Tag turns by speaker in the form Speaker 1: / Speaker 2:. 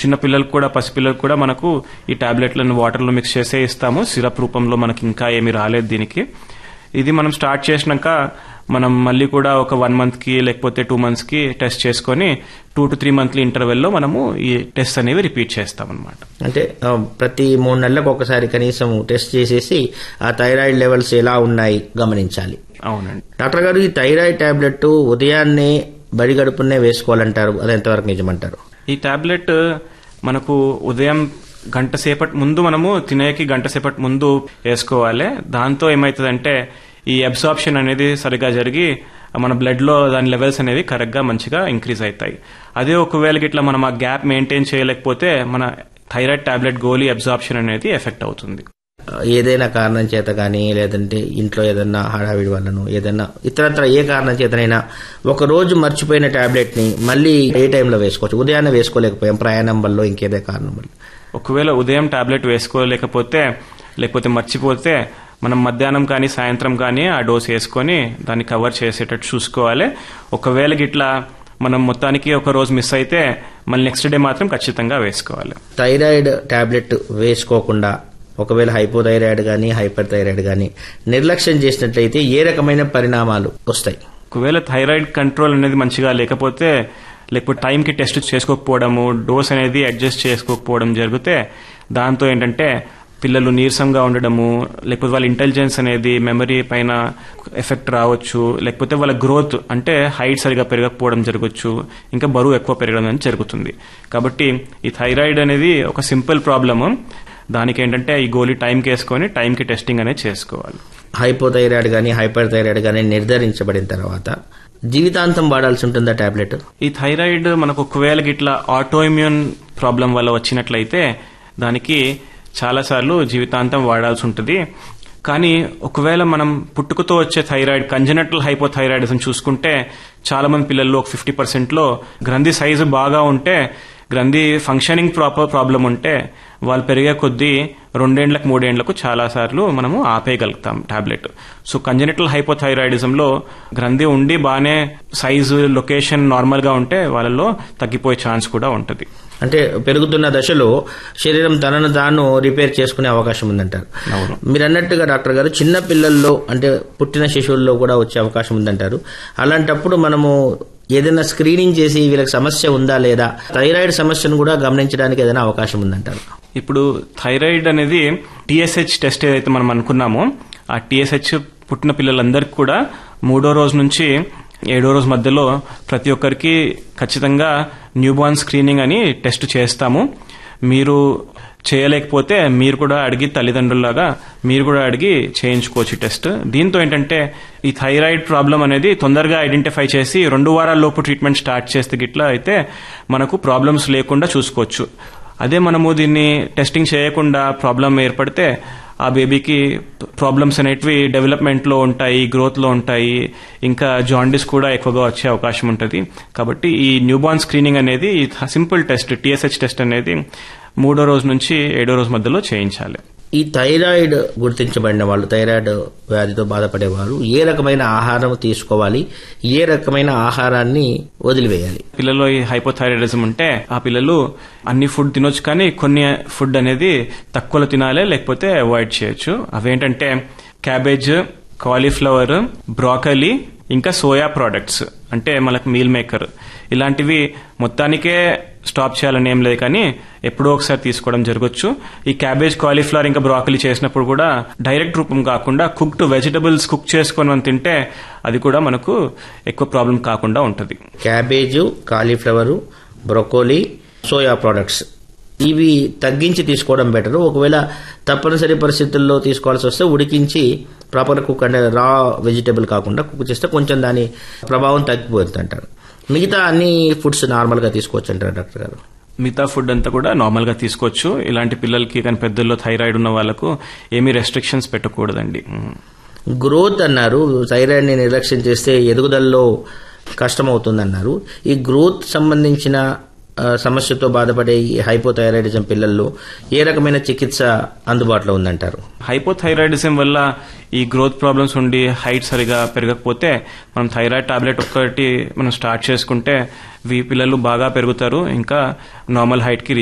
Speaker 1: చిన్న పిల్లలకు కూడా పసిపిల్లలకు కూడా మనకు ఈ టాబ్లెట్లను వాటర్లో మిక్స్ చేసే ఇస్తాము సిరప్ రూపంలో మనకి ఇంకా ఏమీ రాలేదు దీనికి ఇది మనం స్టార్ట్ చేసినాక మనం మళ్ళీ కూడా ఒక వన్ మంత్ కి లేకపోతే టూ మంత్స్ కి టెస్ట్ చేసుకొని టూ టు త్రీ మంత్లీ ఇంటర్వెల్లో మనము ఈ టెస్ట్ అనేవి రిపీట్ చేస్తాం అనమాట
Speaker 2: అంటే ఆ, ప్రతి మూడు నెలలకు ఒకసారి కనీసం టెస్ట్ చేసేసి ఆ థైరాయిడ్ లెవెల్స్ ఎలా ఉన్నాయి గమనించాలి
Speaker 1: అవునండి
Speaker 2: డాక్టర్ గారు ఈ థైరాయిడ్ టాబ్లెట్ ఉదయాన్నే బడి గడుపునే వేసుకోవాలంటారు అది ఎంతవరకు నిజమంటారు
Speaker 1: ఈ టాబ్లెట్ మనకు ఉదయం గంట సేపటి ముందు మనము తినేకి గంట సేపటి ముందు వేసుకోవాలి దాంతో ఏమవుతుందంటే ఈ అబ్సార్ప్షన్ అనేది సరిగా జరిగి మన బ్లడ్ లో దాని లెవెల్స్ అనేవి కరెక్ట్ గా మంచిగా ఇంక్రీజ్ అవుతాయి అదే ఒకవేళ ఇట్లా మనం ఆ గ్యాప్ మెయింటైన్ చేయలేకపోతే మన థైరాయిడ్ టాబ్లెట్ గోలీ అబ్సార్ప్షన్ అనేది ఎఫెక్ట్ అవుతుంది
Speaker 2: ఆ, ఏదైనా కారణం చేత కానీ లేదంటే ఇంట్లో ఏదైనా హడావిడి వల్లను ఏదైనా ఇతరత్ర ఏ కారణం చేతనైనా ఒక రోజు మర్చిపోయిన టాబ్లెట్ ని మళ్ళీ ఏ టైంలో వేసుకోవచ్చు ఉదయాన్నే వేసుకోలేకపోయాం ప్రయాణం వల్ల ఇంకేదే కారణం వల్ల
Speaker 1: ఒకవేళ ఉదయం టాబ్లెట్ వేసుకోలేకపోతే లేకపోతే మర్చిపోతే మనం మధ్యాహ్నం కానీ సాయంత్రం కానీ ఆ డోస్ వేసుకొని దాన్ని కవర్ చేసేటట్టు చూసుకోవాలి ఒకవేళ గిట్లా మనం మొత్తానికి ఒక రోజు మిస్ అయితే మళ్ళీ నెక్స్ట్ డే మాత్రం ఖచ్చితంగా వేసుకోవాలి
Speaker 2: థైరాయిడ్ టాబ్లెట్ వేసుకోకుండా ఒకవేళ హైపోథైరాయిడ్ కానీ హైపర్ థైరాయిడ్ కానీ నిర్లక్ష్యం చేసినట్లయితే ఏ రకమైన పరిణామాలు వస్తాయి
Speaker 1: ఒకవేళ థైరాయిడ్ కంట్రోల్ అనేది మంచిగా లేకపోతే లేకపోతే టైంకి టెస్ట్ చేసుకోకపోవడము డోస్ అనేది అడ్జస్ట్ చేసుకోకపోవడం జరిగితే దాంతో ఏంటంటే పిల్లలు నీరసంగా ఉండడము లేకపోతే వాళ్ళ ఇంటెలిజెన్స్ అనేది మెమరీ పైన ఎఫెక్ట్ రావచ్చు లేకపోతే వాళ్ళ గ్రోత్ అంటే హైట్ సరిగా పెరగకపోవడం జరగచ్చు ఇంకా బరువు ఎక్కువ పెరగడం అనేది జరుగుతుంది కాబట్టి ఈ థైరాయిడ్ అనేది ఒక సింపుల్ ప్రాబ్లము దానికి ఏంటంటే ఈ గోలీ టైంకి వేసుకొని టైంకి టెస్టింగ్ అనేది చేసుకోవాలి
Speaker 2: హైపోథైరాయిడ్ కానీ హైపర్ థైరాయిడ్ కానీ నిర్ధారించబడిన తర్వాత జీవితాంతం వాడాల్సి ఉంటుందా టాబ్లెట్
Speaker 1: ఈ థైరాయిడ్ మనకు ఒకవేళ గిట్లా ఆటోఇమ్యూన్ ప్రాబ్లం వల్ల వచ్చినట్లయితే దానికి చాలాసార్లు జీవితాంతం వాడాల్సి ఉంటుంది కానీ ఒకవేళ మనం పుట్టుకతో వచ్చే థైరాయిడ్ కంజనటల్ హైపోథైరాయిడిజం చూసుకుంటే చాలా మంది పిల్లల్లో ఒక ఫిఫ్టీ పర్సెంట్లో గ్రంథి సైజు బాగా ఉంటే గ్రంథి ఫంక్షనింగ్ ప్రాపర్ ప్రాబ్లం ఉంటే వాళ్ళు పెరిగే కొద్దీ రెండేండ్లకు మూడేండ్లకు చాలా సార్లు మనము ఆపేయగలుగుతాం టాబ్లెట్ సో కంజనిటల్ హైపోథైరాయిడిజంలో గ్రంథి ఉండి బాగానే సైజు లొకేషన్ నార్మల్ గా ఉంటే వాళ్ళలో తగ్గిపోయే ఛాన్స్ కూడా ఉంటుంది
Speaker 2: అంటే పెరుగుతున్న దశలో శరీరం తనను తాను రిపేర్ చేసుకునే అవకాశం ఉందంటారు
Speaker 1: అవును.
Speaker 2: మీరు అన్నట్టుగా డాక్టర్ గారు చిన్న పిల్లల్లో అంటే పుట్టిన శిశువుల్లో కూడా వచ్చే అవకాశం ఉందంటారు అలాంటప్పుడు మనము ఏదైనా స్క్రీనింగ్ చేసి వీళ్ళకి సమస్య ఉందా లేదా థైరాయిడ్ సమస్యను కూడా గమనించడానికి ఏదైనా అవకాశం ఉందంటారు
Speaker 1: ఇప్పుడు థైరాయిడ్ అనేది టీఎస్హెచ్ టెస్ట్ ఏదైతే మనం అనుకున్నామో ఆ టీఎస్హెచ్ పుట్టిన పిల్లలందరికీ కూడా మూడో రోజు నుంచి ఏడో రోజు మధ్యలో ప్రతి ఒక్కరికి ఖచ్చితంగా న్యూబార్న్ స్క్రీనింగ్ అని టెస్ట్ చేస్తాము మీరు చేయలేకపోతే మీరు కూడా అడిగి తల్లిదండ్రుల్లాగా మీరు కూడా అడిగి చేయించుకోవచ్చు ఈ టెస్ట్ దీంతో ఏంటంటే ఈ థైరాయిడ్ ప్రాబ్లం అనేది తొందరగా ఐడెంటిఫై చేసి రెండు వారాల లోపు ట్రీట్మెంట్ స్టార్ట్ చేస్తే గిట్లా అయితే మనకు ప్రాబ్లమ్స్ లేకుండా చూసుకోవచ్చు అదే మనము దీన్ని టెస్టింగ్ చేయకుండా ప్రాబ్లం ఏర్పడితే ఆ బేబీకి ప్రాబ్లమ్స్ అనేటివి డెవలప్మెంట్ లో ఉంటాయి గ్రోత్ లో ఉంటాయి ఇంకా జాండిస్ కూడా ఎక్కువగా వచ్చే అవకాశం ఉంటుంది కాబట్టి ఈ న్యూబార్న్ స్క్రీనింగ్ అనేది ఈ సింపుల్ టెస్ట్ టీఎస్హెచ్ టెస్ట్ అనేది మూడో రోజు నుంచి ఏడో రోజు మధ్యలో చేయించాలి
Speaker 2: ఈ థైరాయిడ్ గుర్తించబడిన వాళ్ళు థైరాయిడ్ వ్యాధితో బాధపడేవారు ఏ రకమైన ఆహారం తీసుకోవాలి ఏ రకమైన ఆహారాన్ని వదిలివేయాలి
Speaker 1: పిల్లల్లో ఈ హైపోథైరాయిడిజం ఉంటే ఆ పిల్లలు అన్ని ఫుడ్ తినొచ్చు కానీ కొన్ని ఫుడ్ అనేది తక్కువలో తినాలి లేకపోతే అవాయిడ్ చేయొచ్చు అవేంటంటే క్యాబేజ్ కాలీఫ్లవర్ బ్రాకలీ ఇంకా సోయా ప్రోడక్ట్స్ అంటే మనకు మీల్ మేకర్ ఇలాంటివి మొత్తానికే స్టాప్ చేయాలని ఏం లేదు కానీ ఎప్పుడో ఒకసారి తీసుకోవడం జరగచ్చు ఈ క్యాబేజ్ కాలీఫ్లవర్ ఇంకా బ్రాకలీ చేసినప్పుడు కూడా డైరెక్ట్ రూపం కాకుండా కుక్డ్ వెజిటబుల్స్ కుక్ చేసుకొని మనం తింటే అది కూడా మనకు ఎక్కువ ప్రాబ్లం కాకుండా ఉంటుంది
Speaker 2: cabbage cauliflower broccoli soya products ఇవి తగ్గించి తీసుకోవడం బెటర్ ఒకవేళ తప్పనిసరి పరిస్థితుల్లో తీసుకోవాల్సి వస్తే ఉడికించి ప్రాపర్ కుక్ అంటే రా వెజిటబుల్ కాకుండా కుక్ చేస్తే కొంచెం దాని ప్రభావం తగ్గిపోతుంది అంటారు మిగతా అన్ని ఫుడ్స్ నార్మల్గా తీసుకోవచ్చు అంటారు డాక్టర్ గారు
Speaker 1: మిగతా ఫుడ్ అంతా కూడా నార్మల్ గా తీసుకోవచ్చు ఇలాంటి పిల్లలకి కానీ పెద్దల్లో థైరాయిడ్ ఉన్న వాళ్ళకు ఏమీ రెస్ట్రిక్షన్స్ పెట్టకూడదండి ఉమ్.
Speaker 2: గ్రోత్ అన్నారు థైరాయిడ్ ని నిర్లక్ష్యం చేస్తే ఎదుగుదలలో కష్టమవుతుందన్నారు ఈ గ్రోత్ సంబంధించిన ఆ, సమస్యతో బాధపడే ఈ హైపోథైరాయిడిజం పిల్లల్లో ఏ రకమైన చికిత్స అందుబాటులో ఉందంటారు
Speaker 1: హైపోథైరాయిడిజం వల్ల ఈ గ్రోత్ ప్రాబ్లమ్స్ ఉండి హైట్ సరిగా పెరగకపోతే మనం థైరాయిడ్ టాబ్లెట్ ఒక్కటి మనం స్టార్ట్ చేసుకుంటే వీ పిల్లలు బాగా పెరుగుతారు ఇంకా నార్మల్ హైట్ కి